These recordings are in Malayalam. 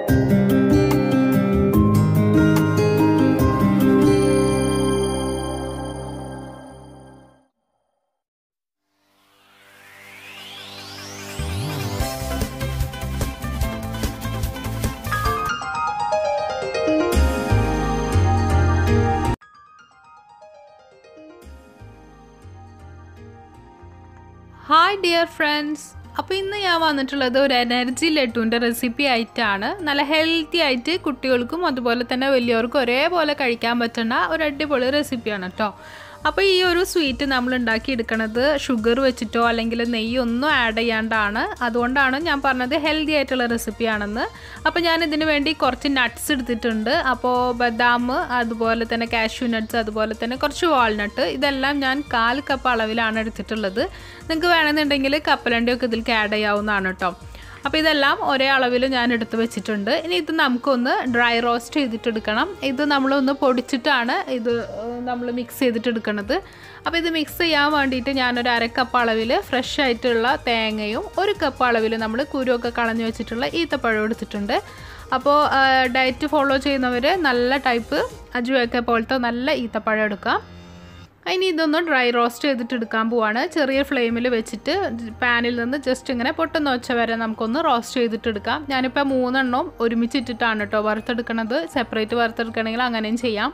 ഹായ് ഡിയർ ഫ്രണ്ട്സ് അപ്പോൾ ഇന്ന് ഞാൻ വന്നിട്ടുള്ളത് ഒരു എനർജി ലഡുവിൻ്റെ റെസിപ്പി ആയിട്ടാണ് നല്ല ഹെൽത്തി ആയിട്ട് കുട്ടികൾക്കും അതുപോലെ തന്നെ വലിയവർക്കും ഒരേപോലെ കഴിക്കാൻ പറ്റുന്ന ഒരു അടിപൊളി റെസിപ്പിയാണ് കേട്ടോ അപ്പോൾ ഈ ഒരു സ്വീറ്റ് നമ്മൾ ഉണ്ടാക്കി എടുക്കണത് ഷുഗർ വെച്ചിട്ടോ അല്ലെങ്കിൽ നെയ്യൊന്നും ആഡ് ചെയ്യാണ്ടാണ് അതുകൊണ്ടാണ് ഞാൻ പറഞ്ഞത് ഹെൽത്തി ആയിട്ടുള്ള റെസിപ്പിയാണെന്ന് അപ്പോൾ ഞാൻ ഇതിന് വേണ്ടി കുറച്ച് നട്ട്സ് എടുത്തിട്ടുണ്ട് അപ്പോൾ ബദാം അതുപോലെ തന്നെ കാഷ്യൂ നട്ട്സ് അതുപോലെ തന്നെ കുറച്ച് വാൾനട്ട് ഇതെല്ലാം ഞാൻ കാൽ കപ്പ് അളവിലാണ് എടുത്തിട്ടുള്ളത് നിങ്ങൾക്ക് വേണമെന്നുണ്ടെങ്കിൽ കപ്പലണ്ടിയൊക്കെ ഇതിലേക്ക് ആഡ് ചെയ്യാവുന്നതാണ് കേട്ടോ അപ്പോൾ ഇതെല്ലാം ഒരേ അളവിൽ ഞാൻ എടുത്ത് വെച്ചിട്ടുണ്ട് ഇനി ഇത് നമുക്കൊന്ന് ഡ്രൈ റോസ്റ്റ് ചെയ്തിട്ടെടുക്കണം ഇത് നമ്മളൊന്ന് പൊടിച്ചിട്ടാണ് ഇത് നമ്മൾ മിക്സ് ചെയ്തിട്ടെടുക്കണത് അപ്പോൾ ഇത് മിക്സ് ചെയ്യാൻ വേണ്ടിയിട്ട് ഞാനൊരു അര കപ്പ് അളവിൽ ഫ്രഷ് ആയിട്ടുള്ള തേങ്ങയും ഒരു കപ്പ് അളവിൽ നമ്മൾ കുരുവൊക്കെ കളഞ്ഞു വെച്ചിട്ടുള്ള ഈത്തപ്പഴം എടുത്തിട്ടുണ്ട് അപ്പോൾ ഡയറ്റ് ഫോളോ ചെയ്യുന്നവർ നല്ല ടൈപ്പ് അജുവൊക്കെ പോലത്തെ നല്ല ഈത്തപ്പഴം എടുക്കാം ഇനി ഇതൊന്ന് ഡ്രൈ റോസ്റ്റ് ചെയ്തിട്ട് എടുക്കാൻ പോവാണ് ചെറിയ ഫ്ലെയിമിൽ വെച്ചിട്ട് പാനിൽ നിന്ന് ജസ്റ്റ് ഇങ്ങനെ പൊട്ടുന്ന ഒച്ച വരെ നമുക്കൊന്ന് റോസ്റ്റ് ചെയ്തിട്ട് എടുക്കാം ഞാനിപ്പോൾ മൂന്നെണ്ണം ഒരുമിച്ചിട്ടിട്ടാണ് കേട്ടോ വറുത്തെടുക്കണത് സെപ്പറേറ്റ് വറുത്തെടുക്കണമെങ്കിൽ അങ്ങനെയും ചെയ്യാം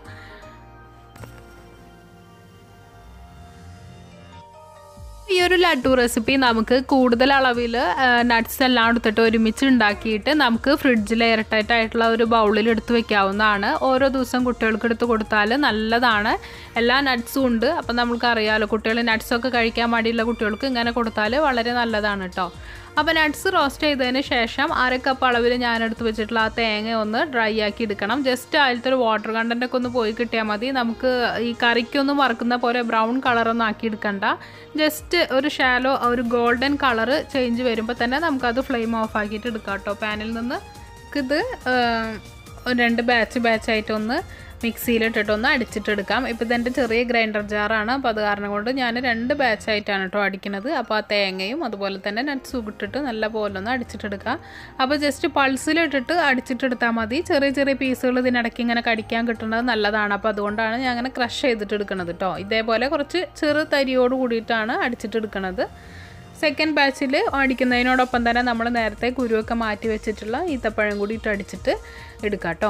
ഈ ഒരു ലഡു റെസിപ്പി നമുക്ക് കൂടുതൽ അളവിൽ നട്ട്സ് എല്ലാം എടുത്തിട്ട് ഒരുമിച്ച് ഉണ്ടാക്കിയിട്ട് നമുക്ക് ഫ്രിഡ്ജിൽ എയർടൈറ്റ് ആയിട്ടുള്ള ഒരു ബൗളിൽ എടുത്ത് വെക്കാവുന്നതാണ് ഓരോ ദിവസം കുട്ടികൾക്ക് എടുത്ത് കൊടുത്താൽ നല്ലതാണ് എല്ലാ നട്ട്സും ഉണ്ട് അപ്പം നമുക്ക് അറിയാമല്ലോ കുട്ടികൾ നട്ട്സൊക്കെ കഴിക്കാൻ മടിയുള്ള കുട്ടികൾക്ക് ഇങ്ങനെ കൊടുത്താൽ വളരെ നല്ലതാണ് കേട്ടോ അപ്പോൾ നട്ട്സ് റോസ്റ്റ് ചെയ്തതിന് ശേഷം അര കപ്പ് അളവിൽ ഞാൻ എടുത്ത് വെച്ചിട്ടുള്ള ആ തേങ്ങ ഒന്ന് ഡ്രൈ ആക്കി എടുക്കണം ജസ്റ്റ് അതിലത്തെ ഒരു വാട്ടർ കണ്ടൻ്റ് ഒക്കെ ഒന്ന് പോയി കിട്ടിയാൽ മതി നമുക്ക് ഈ കറിക്കൊന്നും വറുക്കുന്ന പോലെ ബ്രൗൺ കളറൊന്നും ആക്കി എടുക്കണ്ട ജസ്റ്റ് ഒരു ഷാലോ ഒരു ഗോൾഡൻ കളറ് ചേഞ്ച് വരുമ്പോൾ തന്നെ നമുക്കത് ഫ്ലെയിം ഓഫ് ആക്കിയിട്ട് എടുക്കാം കേട്ടോ പാനിൽ നിന്ന് ഇത് രണ്ട് ബാച്ച് ബാച്ചായിട്ടൊന്ന് മിക്സിയിലിട്ടിട്ടൊന്ന് അടിച്ചിട്ടെടുക്കാം ഇപ്പോൾ ഇതെൻ്റെ ചെറിയ ഗ്രൈൻഡർ ജാറാണ് അപ്പോൾ അത് കാരണം കൊണ്ട് ഞാൻ രണ്ട് ബാച്ചായിട്ടാണ് കേട്ടോ അടിക്കുന്നത് അപ്പോൾ ആ തേങ്ങയും അതുപോലെ തന്നെ നട്ട്സും ഇട്ടിട്ട് നല്ല പോലെ ഒന്ന് അടിച്ചിട്ടെടുക്കാം അപ്പോൾ ജസ്റ്റ് പൾസിലിട്ടിട്ട് അടിച്ചിട്ടെടുത്താൽ മതി ചെറിയ ചെറിയ പീസുകൾ ഇതിനിടയ്ക്ക് ഇങ്ങനെ കടിക്കാൻ കിട്ടുന്നത് നല്ലതാണ് അപ്പോൾ അതുകൊണ്ടാണ് ഞാൻ അങ്ങനെ ക്രഷ് ചെയ്തിട്ട് എടുക്കുന്നത് കേട്ടോ ഇതേപോലെ കുറച്ച് ചെറു തരിയോട് കൂടിയിട്ടാണ് അടിച്ചിട്ടെടുക്കുന്നത് സെക്കൻഡ് ബാച്ചിൽ അടിക്കുന്നതിനോടൊപ്പം തന്നെ നമ്മൾ നേരത്തെ കുരുവൊക്കെ മാറ്റി വെച്ചിട്ടുള്ള ഈത്തപ്പഴം കൂടി ഇട്ട് അടിച്ചിട്ട് എടുക്കാം കേട്ടോ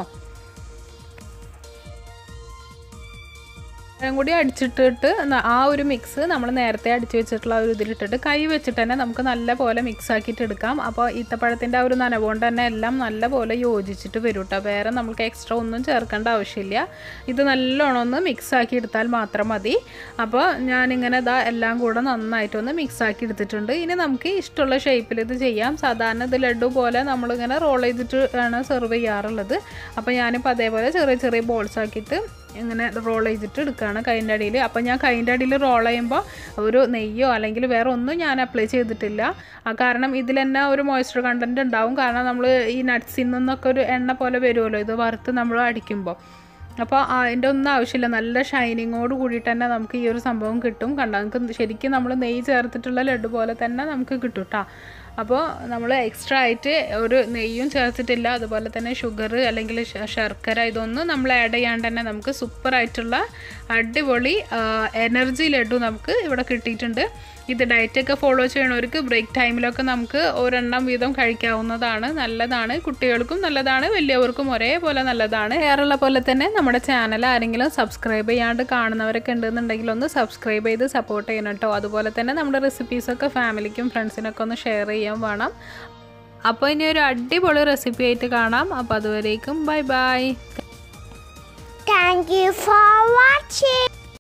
പഴം കൂടി അടിച്ചിട്ടിട്ട് ആ ഒരു മിക്സ് നമ്മൾ നേരത്തെ അടിച്ച് വെച്ചിട്ടുള്ള ഒരു ഇതിലിട്ടിട്ട് കൈ വെച്ചിട്ട് തന്നെ നമുക്ക് നല്ല പോലെ മിക്സ് ആക്കിയിട്ട് എടുക്കാം അപ്പോൾ ഈത്തപ്പഴത്തിൻ്റെ ആ ഒരു നനവുകൊണ്ട് തന്നെ എല്ലാം നല്ല പോലെ യോജിച്ചിട്ട് വരും കേട്ടോ വേറെ നമുക്ക് എക്സ്ട്രാ ഒന്നും ചേർക്കേണ്ട ആവശ്യമില്ല ഇത് നല്ലോണം ഒന്ന് മിക്സ് ആക്കി എടുത്താൽ മാത്രം മതി അപ്പോൾ ഞാനിങ്ങനെ ഇതാ എല്ലാം കൂടെ നന്നായിട്ടൊന്ന് മിക്സ് ആക്കി എടുത്തിട്ടുണ്ട് ഇനി നമുക്ക് ഇഷ്ടമുള്ള ഷേപ്പിൽ ഇത് ചെയ്യാം സാധാരണ ഇത് ലഡു പോലെ നമ്മളിങ്ങനെ റോൾ ചെയ്തിട്ട് ആണ് സെർവ് ചെയ്യാറുള്ളത് അപ്പോൾ ഞാനിപ്പോൾ അതേപോലെ ചെറിയ ചെറിയ ബോൾസ് ആക്കിയിട്ട് ഇങ്ങനെ റോൾ ചെയ്തിട്ട് എടുക്കുകയാണ് കൈൻ്റെ അടിയിൽ അപ്പോൾ ഞാൻ കൈൻ്റെ അടിയിൽ റോൾ ചെയ്യുമ്പോൾ ഒരു നെയ്യോ അല്ലെങ്കിൽ വേറെ ഒന്നും ഞാൻ അപ്ലൈ ചെയ്തിട്ടില്ല ആ കാരണം ഇതിൽ തന്നെ ഒരു മോയ്സ്ചർ കണ്ടൻറ്റ് ഉണ്ടാവും കാരണം നമ്മൾ ഈ നട്ട്സിൽ നിന്നൊക്കെ ഒരു എണ്ണ പോലെ വരുമല്ലോ ഇത് വറുത്ത് നമ്മൾ അടിക്കുമ്പോൾ അപ്പോൾ അതിൻ്റെ ഒന്നും ആവശ്യമില്ല നല്ല ഷൈനിങ്ങോട് കൂടിയിട്ട് തന്നെ നമുക്ക് ഈ ഒരു സംഭവം കിട്ടും കണ്ട നമുക്ക് ശരിക്കും നമ്മൾ നെയ്യ് ചേർത്തിട്ടുള്ള ലഡു പോലെ തന്നെ നമുക്ക് കിട്ടും കേട്ടോ അപ്പോൾ നമ്മൾ എക്സ്ട്രാ ആയിട്ട് ഒരു നെയ്യും ചേർത്തിട്ടില്ല അതുപോലെ തന്നെ ഷുഗർ അല്ലെങ്കിൽ ശർക്കര ഇതൊന്നും നമ്മൾ ആഡ് ചെയ്യാണ്ട് തന്നെ നമുക്ക് സൂപ്പറായിട്ടുള്ള അടിപൊളി എനർജി ലഡു നമുക്ക് ഇവിടെ കിട്ടിയിട്ടുണ്ട് ഇത് ഡയറ്റൊക്കെ ഫോളോ ചെയ്യണവർക്ക് ബ്രേക്ക് ടൈമിലൊക്കെ നമുക്ക് ഒരെണ്ണം വീതം കഴിക്കാവുന്നതാണ് നല്ലതാണ് കുട്ടികൾക്കും നല്ലതാണ് വലിയവർക്കും ഒരേപോലെ നല്ലതാണ് വേറെയുള്ള പോലെ തന്നെ നമ്മുടെ ചാനൽ ആരെങ്കിലും സബ്സ്ക്രൈബ് ചെയ്യാണ്ട് കാണുന്നവരൊക്കെ ഉണ്ടെന്നുണ്ടെങ്കിൽ ഒന്ന് സബ്സ്ക്രൈബ് ചെയ്ത് സപ്പോർട്ട് ചെയ്യണം കേട്ടോ അതുപോലെ തന്നെ നമ്മുടെ റെസിപ്പീസൊക്കെ ഫാമിലിക്കും ഫ്രണ്ട്സിനൊക്കെ ഒന്ന് ഷെയർ ചെയ്യാൻ വേണം അപ്പോൾ ഇനി ഒരു അടിപൊളി റെസിപ്പി ആയിട്ട് കാണാം അപ്പോൾ അതുവരേക്കും bye bye Thank you for watching.